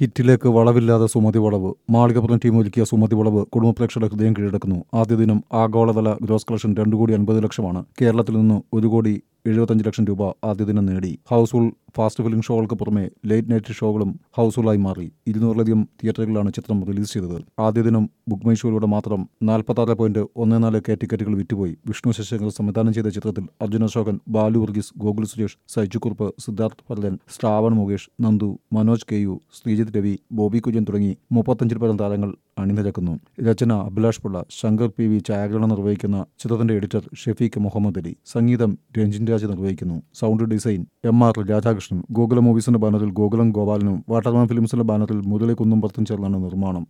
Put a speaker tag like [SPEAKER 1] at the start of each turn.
[SPEAKER 1] ഹിറ്റിലേക്ക് വളവില്ലാതെ സുമതി വളവ് മാളികപ്പുറം ടീം ഒരുക്കിയ സുമതി വളവ് കുടുംബ പ്രേക്ഷകരുടെ ഹൃദയം കീഴടക്കുന്നു ആദ്യ ദിനം ആഗോളതല ഗ്രോസ് കളക്ഷൻ രണ്ട് കോടി അൻപത് ലക്ഷമാണ് കേരളത്തിൽ നിന്ന് ഒരു കോടി എഴുപത്തഞ്ച് ലക്ഷം രൂപ ആദ്യ ദിനം നേടി ഹൗസ്ഫുൾ ഫാസ്റ്റ് ഫിലിം ഷോകൾക്ക് പുറമെ ലേറ്റ് നൈറ്റ് ഷോകളും ഹൗസ്ഫുള്ളായി മാറി ഇരുന്നൂറിലധികം തിയേറ്ററുകളിലാണ് ചിത്രം റിലീസ് ചെയ്തത് ആദ്യ ദിനം ബുക്ക് മൈ ഷോയിലൂടെ മാത്രം നാൽപ്പത്താറ് പോയിന്റ് ഒന്ന് നാല് കെ ടിക്കറ്റുകൾ വിറ്റുപോയി വിഷ്ണു ശശിശങ്കർ സംവിധാനം ചെയ്ത ചിത്രത്തിൽ അർജുൻ അശോകൻ ബാലു വർഗീസ് ഗോകുൽ സുരേഷ് സൈജു കുറുപ്പ് സിദ്ധാർത്ഥ് ഭരതൻ ശ്രാവൺ മുകേഷ് നന്ദു മനോജ് കെ യു ശ്രീജിത്ത് രവി ബോബി കുര്യൻ തുടങ്ങി മുപ്പത്തഞ്ചിൽ പരം താരങ്ങൾ അണിനിരക്കുന്നു രചന അഭിലാഷ് പിള്ള ശങ്കർ പി വി ഛായാഗ്രഹണം നിർവഹിക്കുന്ന ചിത്രത്തിന്റെ എഡിറ്റർ ഷെഫീഖ് മുഹമ്മദ് അലി സംഗീതം രഞ്ജിൻ രാജ് നിർവഹിക്കുന്നു sound design M R Radhakrishnan Gokulam മൂവീസിന്റെ ബാനറിൽ ഗോകുലം ഗോപാലനും വാട്ടർമാൻ ഫിലിംസിന്റെ ബാനറിൽ മുരളി കുന്നുംപുറത്തും ചേർന്നാണ് നിർമ്മാണം